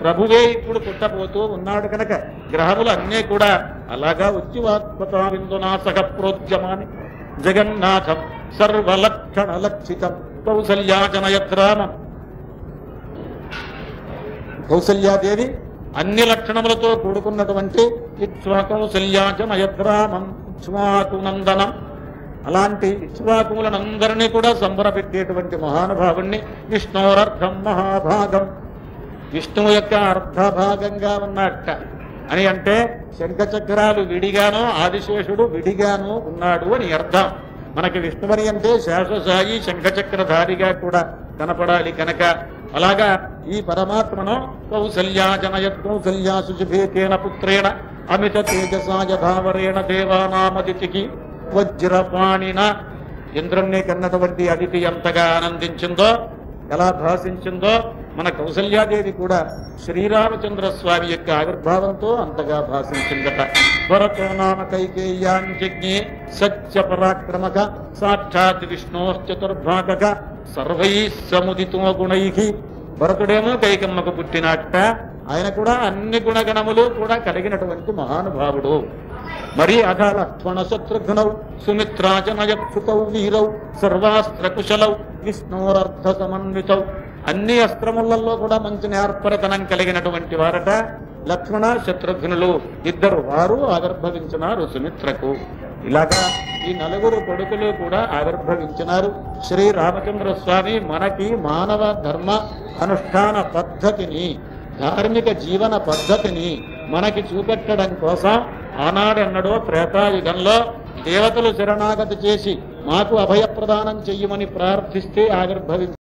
ప్రభువే ఇప్పుడు పుట్టబోతూ ఉన్నాడు కనుక గ్రహములు అన్నీ కూడా అలాగా ఉద్యవాత్మతావిందునాశక ప్రోద్యమాని జగన్నాథం సర్వలక్షణ లక్షితం కౌసల్యాజనయద్రామం కౌసల్యాదేవి అన్ని లక్షణములతో కూడుకున్నటువంటి ఇక్ష్వాకౌసల్యాచమయద్రామం ఇక్ష్వాకునందనం అలాంటి ఇక్ష్వాకులందరినీ కూడా సంబరపెట్టేటువంటి మహానుభావుణ్ణి విష్ణోరర్థం మహాభాగం విష్ణువు యొక్క అర్ధభాగంగా ఉన్నట్ట అని అంటే శంఖచక్రాలు విడిగానో ఆదిశేషుడు విడిగానో ఉన్నాడు అని అర్థం మనకి విష్ణువని అంటే శేషసాయి శంఖచక్రధారిగా కూడా కనపడాలి కనుక అలాగా ఈ పరమాత్మను కౌసల్యా జనయత్ కౌసల్యా శుచిభేకేన పుత్రేణ అమిత తేజసాయ భావరేణ దేవానామదితికి వజ్రపాణిన ఇంద్రుణ్ణి కన్నటువంటి అదితి ఎంతగా ఆనందించిందో ఎలా భాషించిందో మన కౌసల్యాదేవి కూడా శ్రీరామచంద్ర స్వామి యొక్క ఆవిర్భావంతో అంతగా భాషించిందట త్వరతో నామ కైకేయాన్యజ్ఞే సత్య పరాక్రమక సాక్షాత్ విష్ణోశ్చతుర్భాగక సర్వై సముదితో గుణై భరతుడేమో కైకమ్మకు పుట్టినట్ట ఆయన కూడా అన్ని గుణగణములు కూడా కలిగినటువంటి మహానుభావుడు మరి అధ లక్ష్మణ శత్రుఘ్నౌ సుమిత్రాచనయత్సుతౌ వీరౌ సర్వాస్త్ర కుశలౌ విష్ణోరర్థ సమన్వితౌ అన్ని అస్త్రములలో కూడా మంచి నేర్పరతనం కలిగినటువంటి వారట లక్ష్మణ శత్రుఘ్నులు ఇద్దరు వారు ఆవిర్భవించినారు సుమిత్రకు ఇలాగా ఈ నలుగురు కొడుకులు కూడా ఆవిర్భవించినారు శ్రీ రామచంద్ర స్వామి మనకి మానవ ధర్మ అనుష్ఠాన పద్ధతిని ధార్మిక జీవన పద్ధతిని మనకి చూపెట్టడం కోసం ఆనాడెన్నడో త్రేతాయుగంలో దేవతలు శరణాగతి చేసి మాకు అభయప్రదానం చెయ్యమని ప్రార్థిస్తే ఆవిర్భవించారు